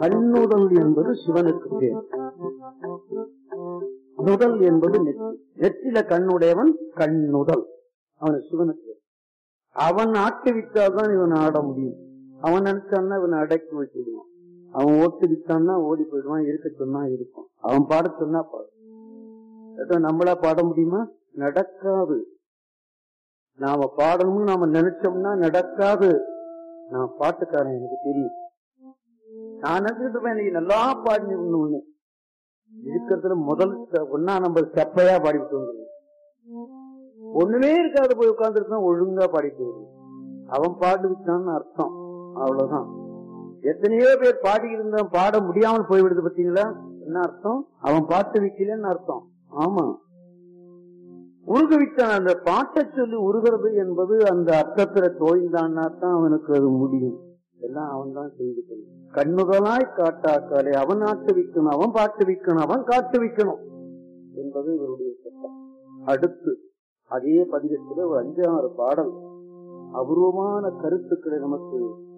கண்ணுதல் என்பது சிவனுக்கு பேர் நுதல் என்பது நெற்றி நெற்றில கண்ணுடையவன் கண்ணுதல் அவன் சிவனுக்கு பேர். அவன் ஆட்டுவித்தால்தான் இவன் ஆட முடியும் அவன் நினைச்சான்னா இவன் அடக்கி வச்சிடுவான் அவன் ஓட்டு விட்டான்னா ஓடி போயிடுவான் இருக்க சொன்னா இருக்கும் அவன் பாட சொன்னா பாடும் அதான் நம்மளா பாட முடியுமா நடக்காது நாம பாடணும்னு நாம நினைச்சோம்னா நடக்காது நான் பாட்டுக்காரன் எனக்கு தெரியும் நான் நினைச்சிட்டு இருப்பேன் இன்னைக்கு நல்லா பாடி ஒண்ணு இருக்கிறதுல முதல் ஸ்ட- ஒன்னா நம்ம செப்பையா பாடிட்டு வந்துருவோம் ஒண்ணுமே இருக்காது போய் உட்கார்ந்துருக்கோம் ஒழுங்கா பாடிட்டு வருவோம் அவன் பாடு விட்டான்னு அர்த்தம் அவ்வளவுதான் எத்தனையோ பேர் பாடி இருந்தான் பாட முடியாமல் போய்விடுது பாத்தீங்களா என்ன அர்த்தம் அவன் பாட்டு வைக்கலன்னு அர்த்தம் ஆமா உருகுவித்தான் அந்த பாட்டை சொல்லி உருகிறது என்பது அந்த அர்த்தத்துல தோய்ந்தான்னா தான் அவனுக்கு அது முடியும் எல்லாம் அவன் தான் செய்து கொள்ளும் கண்ணுதலாய் காட்டாக்காலே அவன் ஆட்டு விக்கணும் அவன் பாட்டு விக்கணும் அவன் காட்டு விக்கணும் என்பது இவருடைய சட்டம் அடுத்து அதே பதிகத்துல ஒரு அஞ்சாறு பாடல் அபூர்வமான கருத்துக்களை நமக்கு